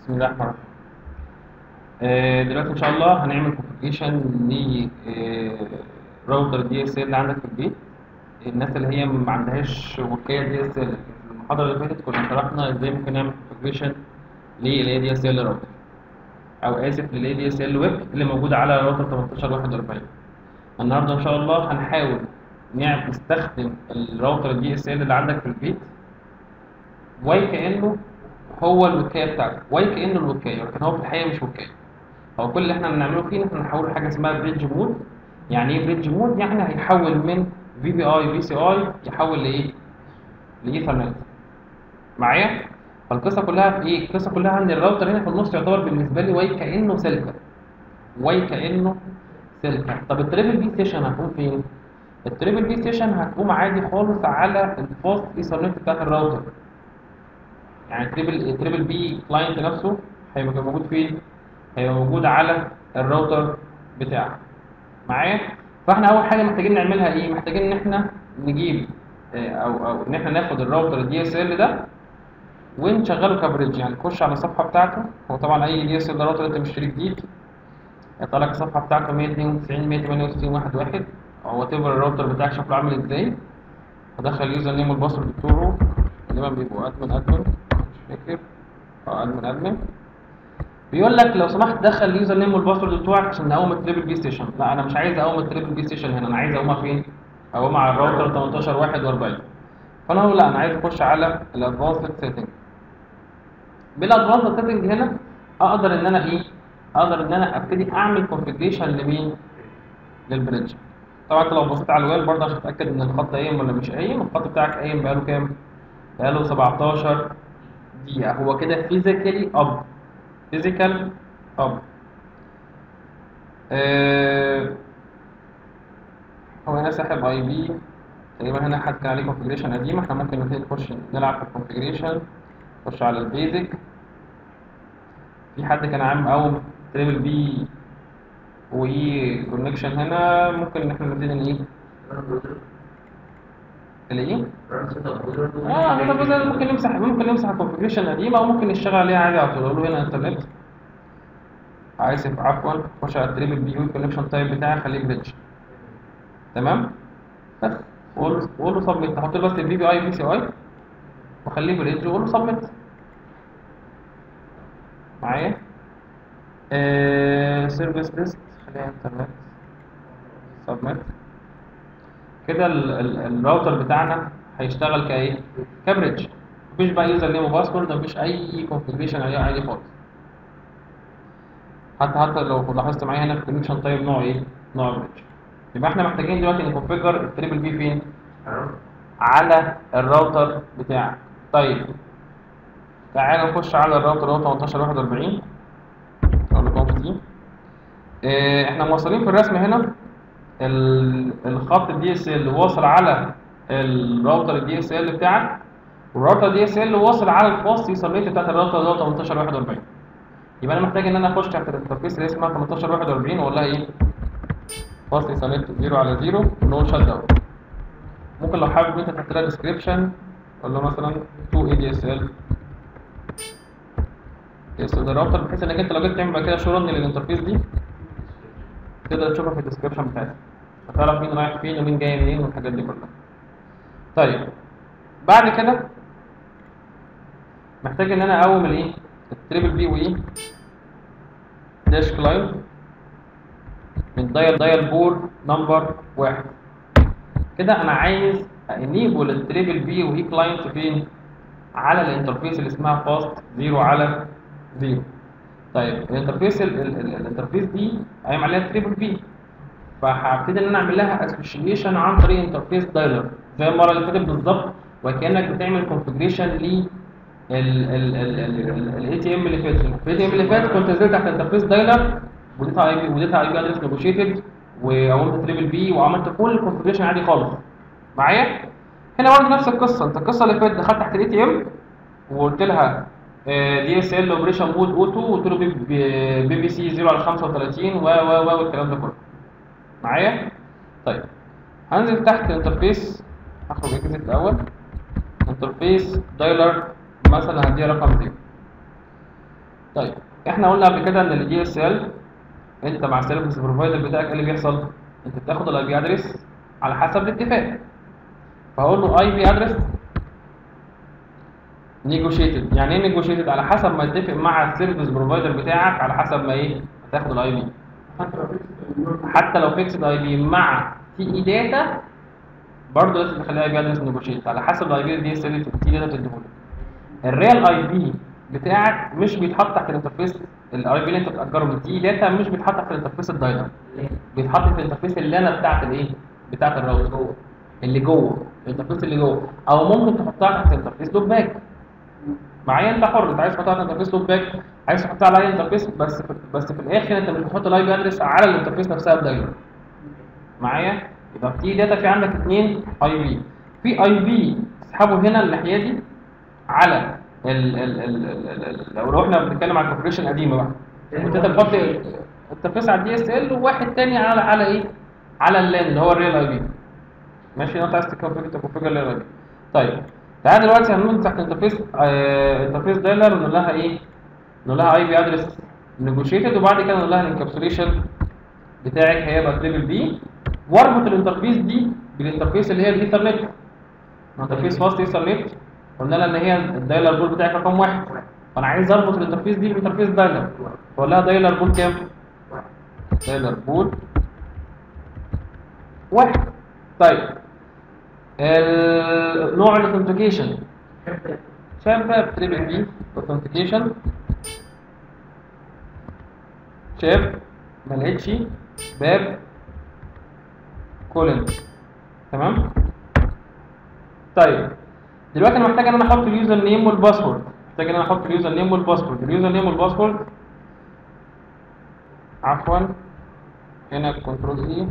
بسم الله الرحمن الرحيم آه، دلوقتي ان شاء الله هنعمل كونفيجريشن لراوتر دي اس ال اللي عندك في البيت الناس اللي هي ما عندهاش وكاله دي اس ال في المحاضره اللي فاتت كنا شرحنا ازاي ممكن نعمل كونفيجريشن للاي دي اس ال راوتر او اسف للاي دي اس ال ويب اللي موجوده على راوتر 1841 النهارده ان شاء الله هنحاول نعمل نستخدم الراوتر دي اس ال اللي عندك في البيت واي كانه هو الوكايه بتاعتك واي كانه الوكايه لكن هو في الحقيقه مش وكايه هو كل اللي احنا بنعمله فيه ان احنا نحوله حاجه اسمها بريدج مود يعني ايه بريدج مود يعني هيحول من في بي اي في سي اي يحول لايه لايثرنت معايا فالقصه كلها في ايه القصه كلها ان الراوتر هنا في النص يعتبر بالنسبه لي واي كانه سلكه واي كانه سلكه طب التريبل بي ستيشن هتقوم فين التريبل بي ستيشن هتقوم عادي خالص على الفاست ايثرنت بتاعت الراوتر يعني التريبل التريبل بي كلاينت نفسه هيبقى موجود فين هيبقى موجود على الراوتر بتاعك معايا فاحنا اول حاجه محتاجين نعملها ايه محتاجين ان احنا نجيب آه، او او ان احنا ناخد الراوتر الدي اس ال ده ونشغله كبريدج يعني نخش على الصفحه بتاعته هو طبعا اي دي اس ال راوتر انت مشتري جديد يطلع لك الصفحه بتاعته 192 168 واحد واحد او وات ايفر الراوتر بتاعك شكله عامل ازاي ادخل اليوزر نيم والباسورد بتوعه غالبا بيبقوا ادمن ادمن مش فاكر اه ادمن ادمن بيقول لك لو سمحت دخل اليوزر نيم والباسورد بتوعك عشان نقوم التريبل بي ستيشن لا انا مش عايز اقوم التريبل بي ستيشن هنا انا عايز اقومها فين اقومها على الراوتر 18 41 فانا اقول لا انا عايز اخش على الادفانسد سيتنج بالادفانسد سيتنج هنا اقدر ان انا ايه اقدر ان انا ابتدي اعمل كونفيجريشن لمين للبريدج طبعا انت لو بصيت على الويل برضه عشان تتاكد ان الخط قايم ولا مش قايم الخط بتاعك قايم بقاله كام بقاله 17 دقيقه هو كده فيزيكالي اب فيزيكال اب آه هو هنا ساحب اي بي تقريبا هنا حد كان عليه كونفيجريشن قديمه احنا ممكن نبتدي نخش نلعب في الكونفيجريشن نخش على البيزك في حد كان عامل مقوم تريبل بي واي كونكشن هنا ممكن ان احنا نبتدي ايه الايه اه هنا بس ممكن نمسح ممكن نمسح الكونفيجريشن القديمه او ممكن نشتغل عليها عادي على طول اقول له هنا انترنت اسف عفوا خش على التريبل بي يو كونكشن تايب بتاعي خليه بريدج تمام بس وقول وقول له سبميت احط له بس البي بي اي بي سي اي واخليه بريدج وقول له سبميت معايا سيرفيس ليست خليها انترنت سبميت كده ال- ال- الراوتر بتاعنا هيشتغل كايه كبريدج مفيش بقى يوزر نيم وباسورد مفيش اي كونفيجريشن عليه عادي خالص حتى حتى لو لاحظت معايا هنا في الكونكشن تايب نوع ايه نوع بريدج يبقى احنا محتاجين دلوقتي نكونفيجر التريبل بي فين على الراوتر بتاعك طيب تعال نخش على الراوتر اللي هو 1841 اقول لكم في دي اه احنا موصلين في الرسم هنا ال- الخط الدي اس ال واصل على الراوتر الدي اس ال بتاعك والراوتر دي اس ال واصل على الفاست يوصل بتاعت الراوتر اللي هو 1841 يبقى انا محتاج ان انا اخش تحت الانترفيس اللي اسمها 1841 واقول لها ايه فاست يوصل 0 على 0 نو شات داون ممكن لو حابب انت تحط لها ديسكريبشن اقول له مثلا 2 اي دي اس ال اس ال الراوتر بحيث انك انت لو جيت تعمل بعد كده شو رن للانترفيس دي تقدر تشوفها في الديسكربشن بتاعتها هتعرف مين رايح فين ومين جاي منين والحاجات دي كلها طيب بعد كده محتاج ان انا اقوم الايه التريبل بي وايه داش كلاينت من دايل دايل بور نمبر واحد كده انا عايز انيبل التريبل بي واي كلاينت فين على الانترفيس اللي اسمها فاست 0 على 0 طيب الانترفيس ال- ال- ال- الانترفيس دي قايم عليها تريبل بي فهبتدي ان انا اعمل لها اسوشيشن عن طريق انترفيس دايلر زي المره اللي فاتت بالظبط وكانك بتعمل كونفجريشن ل الاي تي ام اللي فات الاي تي ام اللي فات كنت نزلت تحت انترفيس دايلر وديتها اي بي وديتها اي بي ادرس نيجوشيتد وعملت تريبل بي وعملت كل الكونفجريشن عادي خالص معايا هنا برضه نفس القصه انت القصه اللي فاتت دخلت تحت الاي تي ام وقلت لها دي اس ال اوبريشن مود اوتو وقلت له بي بي سي 0 على 35 و و و والكلام ده كله معايا طيب هنزل تحت الانترفيس هخرج اكزيت الاول انترفيس دايلر مثلا هديها رقم 0 طيب احنا قلنا قبل كده ان الدي اس ال انت مع السيرفيس بروفايدر بتاعك ايه اللي بيحصل انت بتاخد الاي بي ادرس على حسب الاتفاق فهقول له اي بي ادرس نيجوشيتد يعني ايه نيجوشيتد على حسب ما اتفق مع السيرفيس بروفايدر بتاعك على حسب ما ايه هتاخد الاي بي حتى لو فيكسد اي بي مع تي اي داتا برضه لازم تخليها اي بي ادرس نيجوشيت على حسب الاي بي دي اس ال تي داتا بتديهولك الريال اي بي بتاعك مش بيتحط تحت الانترفيس الاي بي اللي انت بتاجره من تي داتا مش بيتحط تحت الانترفيس الدايلر بيتحط في الانترفيس اللي انا بتاعت الايه بتاعت الراوتر اللي جوه الانترفيس اللي جوه او ممكن تحطها تحت انترفيس لوب باك معايا انت حر انت عايز تحطها تحت انترفيس لوب باك عايز تحطها على اي انترفيس بس في بس في الاخر انت مش بتحط الاي بي ادرس على الانترفيس نفسها بدايلر معايا يبقى في داتا في عندك اثنين اي بي في اي بي تسحبه هنا الناحيه دي على ال ال ال ال ال لو رحنا بنتكلم على الكونفجريشن القديمه بقى كنت انت بتحط انترفيس على الدي اس ال وواحد تاني على على ايه على اللان اللي هو الريال اي بي ماشي انت عايز تكونفجر تكونفجر الريال اي بي طيب تعالى دلوقتي هنقول تحت انترفيس آه انترفيس دايلر ونقول لها ايه نقول لها اي بي ادرس نيجوشيتد وبعد كده نقول لها الانكابسوليشن بتاعك هيبقى تريبل بي واربط الانترفيس دي بالانترفيس اللي هي الايثرنت انترفيس فاست ايثرنت قلنا لها ان هي الدايلر بول بتاعك رقم واحد فانا عايز اربط الانترفيس دي بالانترفيس دايلر فاقول لها دايلر بول كام؟ دايلر بول واحد طيب ال- نوع الاوثنتيكيشن شايف بقى تريبل بي اوثنتيكيشن شايف ما لقيتش باب كولن تمام طيب دلوقتي انا محتاج ان انا احط اليوزر نيم والباسورد محتاج ان انا احط اليوزر نيم والباسورد اليوزر نيم والباسورد عفوا هنا كنترول اي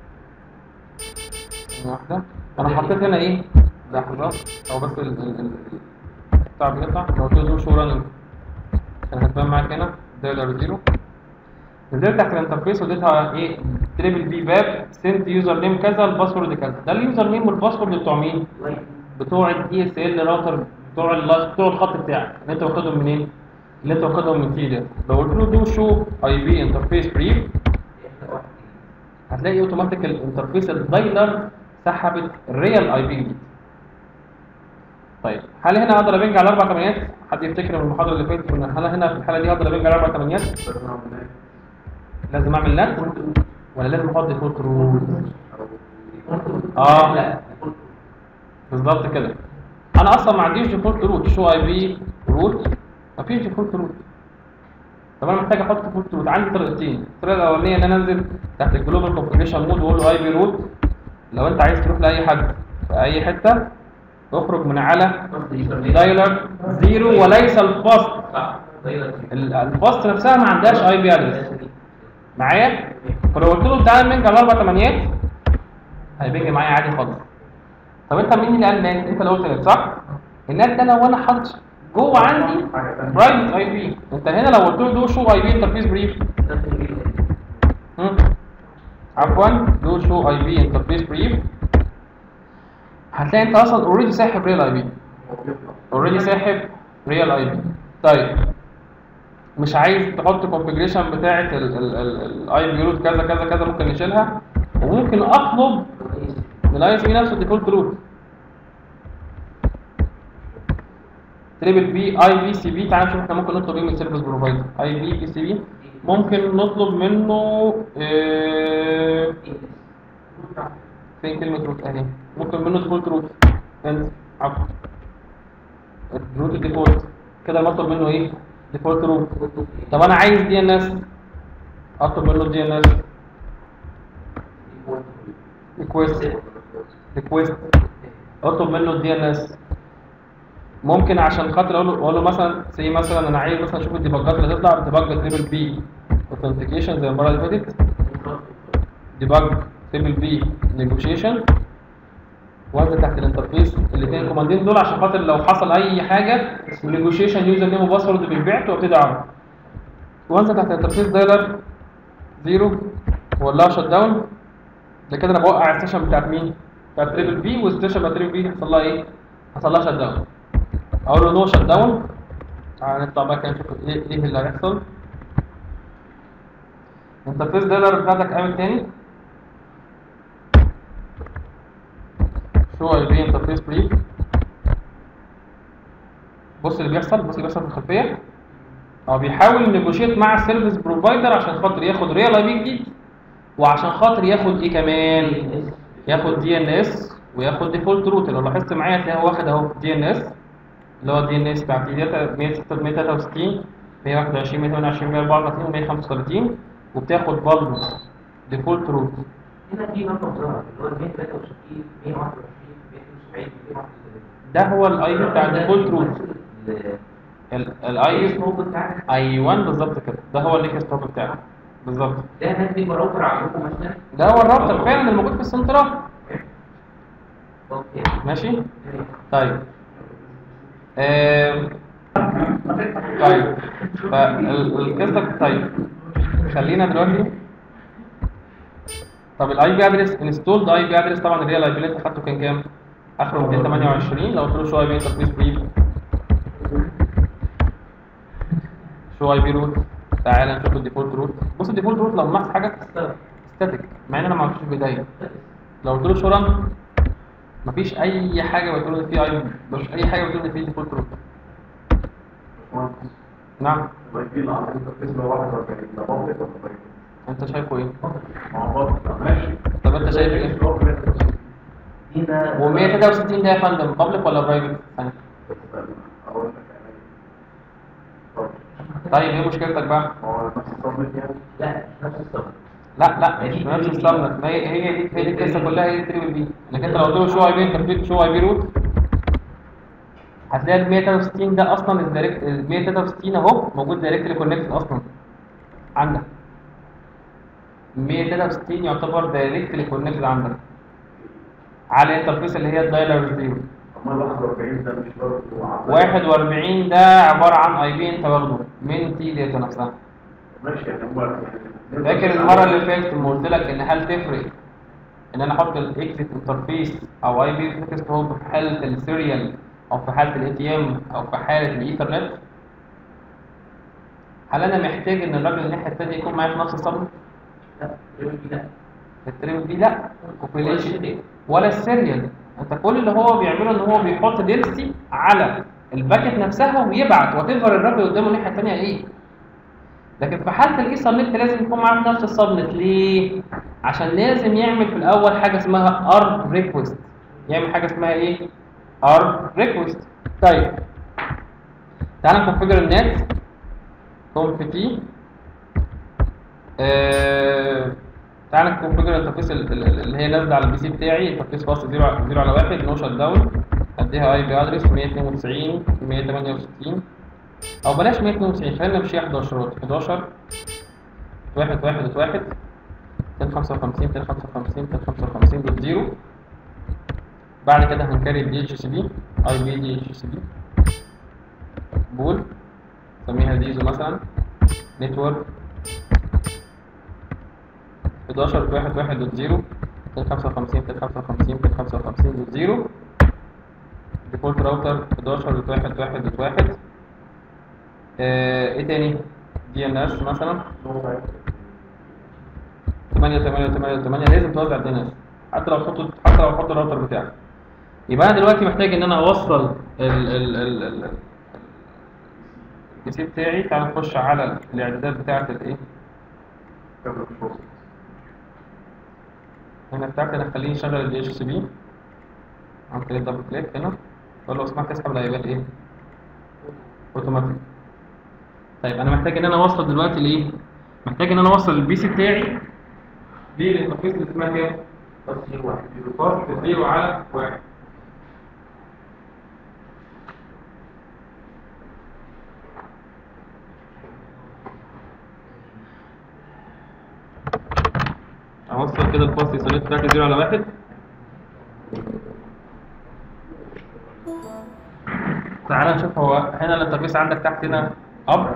واحده انا حطيت هنا ايه لحظه او بس ال ال ال بتاع بيقطع لو قلت له شو راننج كان هتبان معاك هنا دايلر زيرو نزلت تحت الانترفيس واديتها ايه تريبل بي باب سنت يوزر نيم كذا الباسورد كذا ده اليوزر نيم والباسورد بتوع مين بتوع الدي اس ال راوتر بتوع ال- بتوع الخط بتاعك اللي انت واخدهم منين اللي انت واخدهم من تي ده لو قلت له دو شو اي بي انترفيس بريف هتلاقي اوتوماتيك الانترفيس الدايلر سحبت الريال اي بي جديد طيب هل هنا اقدر ابنج على اربع ثمانيات حد يفتكر من المحاضره اللي فاتت كنا هل هنا في الحاله دي اقدر ابنج على اربع ثمانيات لازم اعمل نت ولا لازم احط ديفولت روت اه لا بالظبط كده انا اصلا ما عنديش ديفولت روت شو اي بي روت مفيش ديفولت روت طب انا محتاج احط ديفولت روت عندي طريقتين الطريقه الاولانيه ان انا انزل تحت الجلوبال كونفيجريشن مود واقول له اي بي روت لو انت عايز تروح لاي حد في اي حته اخرج من على دايلر زيرو وليس الفاست ال- الفاست نفسها ما عندهاش اي بي ادرس معايا فلو قلت له تعالى منك على اربع ثمانيات هيبنج معايا عادي خالص طب انت مين اللي قال نات انت اللي قلت نات صح النات ده لو انا حاطط جوه عندي برايفت اي بي انت هنا لو قلت له دو شو اي بي انترفيس بريف مم. عفوا دو شو اي بي انترفيس بريف هتلاقي انت اصلا اوريدي ساحب ريال اي بي اوريدي ساحب ريال اي بي طيب مش عايز تحط كونفجريشن بتاعه الاي بي روت كذا كذا كذا ممكن نشيلها وممكن اطلب من الاي اس بي نفسه الديفولت روت تريبل بي اي بي سي بي تعال نشوف احنا ممكن نطلب ايه من السيرفيس بروفايدر اي بي بي سي بي ممكن نطلب منه آه، فين كلمة روت اهي ممكن منه ديفولت روت انت عفوا الروت الديفولت كده المطلب منه ايه ديفولت روت طب انا عايز دي ان اس اطلب منه دي ان اس ريكويست ريكويست اطلب منه الدي ان اس ممكن عشان خاطر اقول له اقول له مثلا زي مثلا انا عايز مثلا اشوف الديباجات اللي تطلع ديباج تريبل بي اوثنتيكيشن زي المره اللي فاتت ديباج تريبل بي نيجوشيشن وانزل تحت الانترفيس الاثنين كوماندين دول عشان خاطر لو حصل اي حاجه نيجوشيشن يوزر نيم وباسورد بالبعت وابتدي اعرف وانزل تحت الانترفيس دايلر زيرو واقول لها شت داون ده كده انا بوقع السيشن بتاعت مين؟ بتاعت تريبل بي والسيشن بتاعت تريبل بي حصل لها ايه؟ حصل لها شت داون اقول له نو شت داون تعالى نطلع بقى كده نشوف ايه ايه اللي هيحصل انترفيس دايلر بتاعتك قامت تاني شو اي بي انترفيس بريف بص اللي بيحصل بص اللي بيحصل في الخلفيه هو بيحاول نيجوشيت مع السيرفيس بروفايدر عشان خاطر ياخد ريال اي بي جديد وعشان خاطر ياخد ايه كمان ياخد دي ان اس وياخد ديفولت روت لو لاحظت معايا هتلاقيه واخد اهو دي ان اس اللي هو الدي ان اس بتاع دي داتا 163 121 128 134 و 135 وبتاخد برضه ديفولت روت هنا في رقم ظهر اللي هو 163 121 172 131 ده هو الاي بي بتاع الديفولت روت الاي الاي سموك بتاعك ايوه بالظبط كده ده هو اللينك ستوب بتاعك بالظبط ده هدي راوتر عندكم مثلا ده هو الراوتر فعلا اللي موجود في السنترال اوكي ماشي طيب آم، طيب فالقصه طيب خلينا دلوقتي طب الاي بي ادرس انستولد اي بي ادرس طبعا الريال اي بي اللي انت خدته كان كام؟ اخره 228 لو قلت له شو اي بي انترفيس بريف شو اي بي روت تعالى نشوف الديفولت روت بص الديفولت روت لو ملاحظ حاجه ستاتيك مع ان انا ما عرفتش في البدايه لو قلت له شو رن مفيش اي حاجه بتقول ان في اي مش اي حاجه بتقول ان في ديفولت روت نعم طيب اللي عندك انترفيس 141 ده بابليك ولا برايفت؟ انت شايفه ايه مع بعض ماشي طب انت شايف ايه هنا و163 ده يا فندم بابليك ولا برايفت اقول لك يعني طب طيب ايه مشكلتك بقى هو نفس الصمت يعني لا مش نفس الصبر لا لا مش نفس السمنت ما هي هي دي هي دي القصه كلها هي التريبل بي انك انت لو قلت له شو اي بي انترفيس شو اي بي روت هتلاقي ال 163 ده اصلا الدايركت ال 163 اهو موجود دايركتلي كونكتد اصلا عندك 163 يعتبر دايركتلي كونكتد عندك على الانترفيس اللي هي الدايلر زيرو اما 41 ده مش برضه 41 ده عباره عن اي بي انت واخده من تي داتا نفسها ماشي يعني هو يعني فاكر المره اللي فاتت لما قلت لك ان هل تفرق ان انا احط الاكزيت انترفيس او اي بي تكست هوب في حاله السيريال او في حاله الاي تي ام او في حاله الايثرنت هل انا محتاج ان الراجل الناحيه الثانيه يكون معايا في نفس الصمت لا يقول لي لا الترم دي لا كوبيليشن ولا السيريال انت كل اللي هو بيعمله ان هو بيحط ديلسي على الباكت نفسها ويبعت وتفر الراجل قدامه الناحيه الثانيه ايه لكن في حاله الاي سبنت لازم يكون معاه في نفس السبنت ليه عشان لازم يعمل في الاول حاجه اسمها ار ريكوست يعمل حاجه اسمها ايه ار ريكوست طيب تعال نكونفيجر النت كونف تي آه تعال نكونفيجر الانترفيس ال- ال- ال- اللي هي نازله على البي سي بتاعي انترفيس فاست 0 على 1 نو شت داون اديها اي بي ادرس 192 168 او بلاش 192 خلينا نمشي 11 11 واحد واحد واحد 255 255 255 دوت زيرو بعد كده هنكري الدي اتش سي بي اي بي دي اتش سي بي بول نسميها ديزو مثلا نتورك 11 واحد واحد دوت زيرو 255 255 255 دوت زيرو ديفولت راوتر 11 دوت واحد واحد دوت واحد آه، ايه تاني دي ان اس مثلا 8 8 8 8 لازم توزع الدي ان اس حتى لو تحط حتى لو تحط الراوتر بتاعك يبقى انا دلوقتي محتاج ان انا اوصل ال ال ال ال البي سي بتاعي تعال نخش على الاعدادات بتاعه الايه كاميرا مش واصل هنا بتاعتي انا خليني اشغل الدي اتش سي بي عملت كليك دبل كليك هنا اقول له اسمح تسحب الايباد ايه اوتوماتيك طيب انا محتاج ان انا اوصل دلوقتي لايه محتاج ان انا اوصل البي سي بتاعي للانترفيس اللي اسمها كام بس هي واحد باص زيرو على واحد اوصل كده الباص يسونيت بتاعتي زيرو على واحد تعالى نشوف هو هنا الانترفيس عندك تحت هنا اب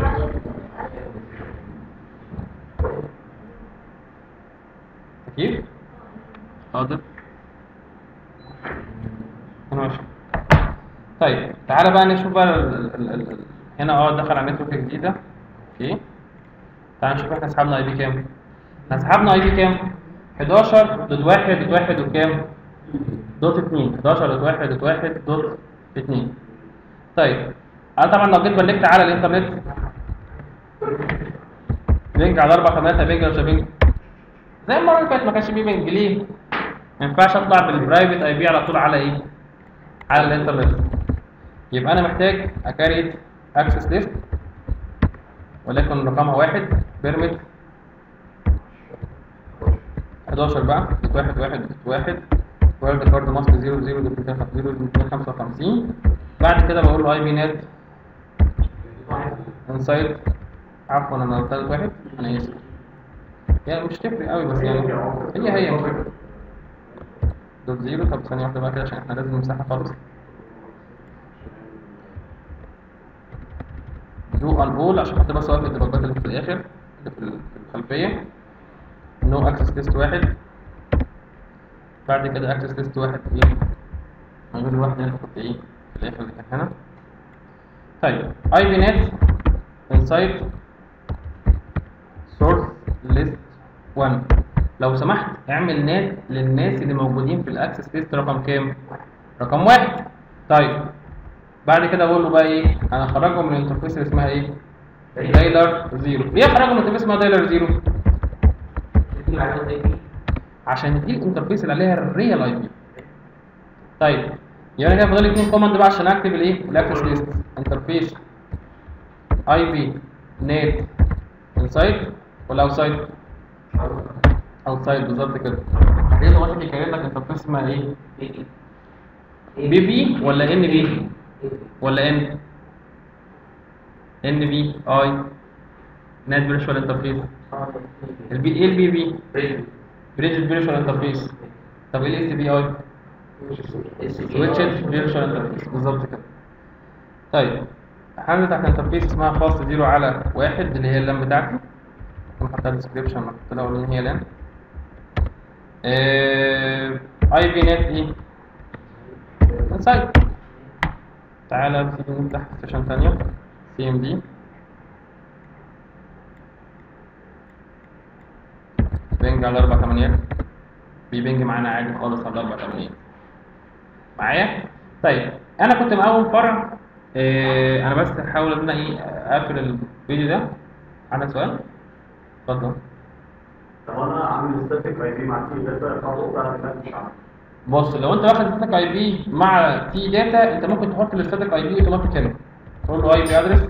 كيف حاضر ماشي طيب تعالى بقى نشوف بقى ال- ال- ال- ال- هنا اه دخل على نتورك جديده اوكي تعال نشوف احنا سحبنا اي بي كام احنا سحبنا اي بي كام 11 دوت 1 دوت 1 دوت كام دوت 2 11 دوت 1 دوت 1 دوت 2 طيب انا طبعا لو جيت بلكت على الانترنت بينج على اربع خدمات بينج ولا مش بينج زي المره اللي فاتت ما كانش فيه بينج ليه ما ينفعش اطلع بالبرايفت اي بي على طول على ايه على الانترنت يبقى انا محتاج اكريت اكسس ليست وليكن رقمها واحد بيرمت 11 بقى دوت واحد واحد دوت واحد وورد كارد ماسك 0 0 دوت 255 بعد كده بقول له اي بي نت انسايد عفوا انا قلت لك واحد انا اسف يعني مش تفرق قوي بس يعني هي هي مش تفرق دوت زيرو طب ثانية واحدة بقى كده عشان احنا لازم نمسحها خالص دو ان اول عشان خاطر بس واقف الديباجات اللي في الاخر اللي في ال- في الخلفية نو اكسس ليست واحد بعد كده اكسس ليست واحد ايه من غير الواحد اللي كنت ايه في الاخر اللي كان هنا طيب اي بي نت انسايد سورس ليست 1 لو سمحت اعمل نات للناس اللي موجودين في الاكسس ليست رقم كام رقم واحد طيب بعد كده بقول له بقى ايه انا اخرجهم من الانترفيس اللي اسمها ايه دايلر زيرو ليه اخرجهم من الانترفيس اسمها دايلر زيرو تجيب على اي بي عشان دي الانترفيس اللي عليها الريال اي بي طيب يبقى انا كده فاضل لي اتنين كوماند بقى عشان اكتب الايه الاكسس ليست انترفيس اي بي نت انسايد ولا اوتسايد اوتسايد بالظبط كده هتلاقي دلوقتي بيكرر لك انترفيس اسمها ايه بي بي بي ولا ان بي ولا ان ان بي اي نت فيرتشوال انترفيس البي ايه البي بي بريدج فيرتشوال انترفيس طب ايه الاس بي اي سويتشد فيرتشوال انترفيس بالظبط كده طيب هعمل تحت انترفيس اسمها فاست زيرو على واحد اللي هي اللام بتاعتي كنت حاطها ديسكريبشن ما كنت اقول ان هي لام اي بي نت ايه انسايد تعالى نبتدي نفتح سيشن ثانيه سي ام دي بينج على اربع تمانيات بيبنج معانا عادي خالص على اربع تمانيات معايا طيب انا كنت مقوم فرع إيه انا بس هحاول ان انا ايه اقفل الفيديو ده عندك سؤال اتفضل طب انا عامل ستاتيك اي بي مع تي داتا خلاص بقى الناس مش عارفه بص لو انت واخد ستاتيك اي بي مع تي داتا انت ممكن تحط الستاتيك اي بي اوتوماتيك هنا تقول له اي بي ادرس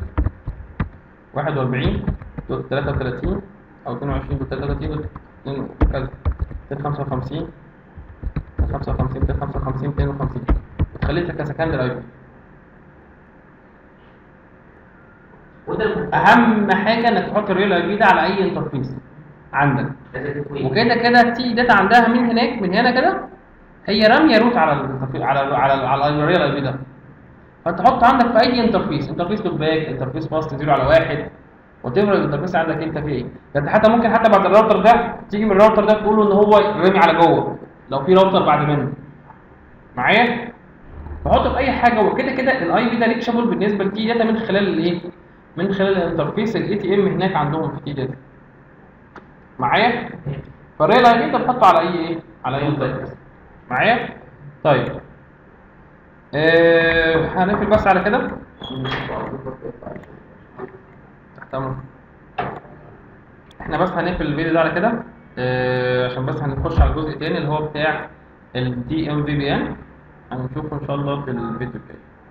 41 دوت 33 او 22 دوت 33 دوت 2 كذا 255 55 255 250 وتخليها كسكندري اي بي وده المهم. اهم حاجه انك تحط الريل اي بي ده على اي انترفيس عندك لازم تكوين. وكده كده التي داتا عندها من هناك من هنا كده هي راميه روت على ال على ال على ال على الريال اي بي ده فانت حط عندك في اي انترفيس انترفيس لوب باك انترفيس فاست زيرو على واحد وات ايفر الانترفيس عندك انت فيه ايه ده انت حتى ممكن حتى بعد الراوتر ده تيجي من الراوتر ده تقول له ان هو رامي على جوه لو في راوتر بعد منه معايا فحطه في اي حاجه وكده كده الاي بي ده ريتشابل بالنسبه للتي داتا من خلال الايه من خلال الانترفيس الاي تي ام هناك عندهم في تي داتا معايا فالريل اي بي انت بتحطه على اي ايه على اي انترفيس معايا طيب آه هنقفل بس على كده تحت امرك احنا بس هنقفل الفيديو ده على كده آه عشان بس هنخش على الجزء الثاني اللي هو بتاع الدي ام في بي ان هنشوفه ان شاء الله في الفيديو الجاي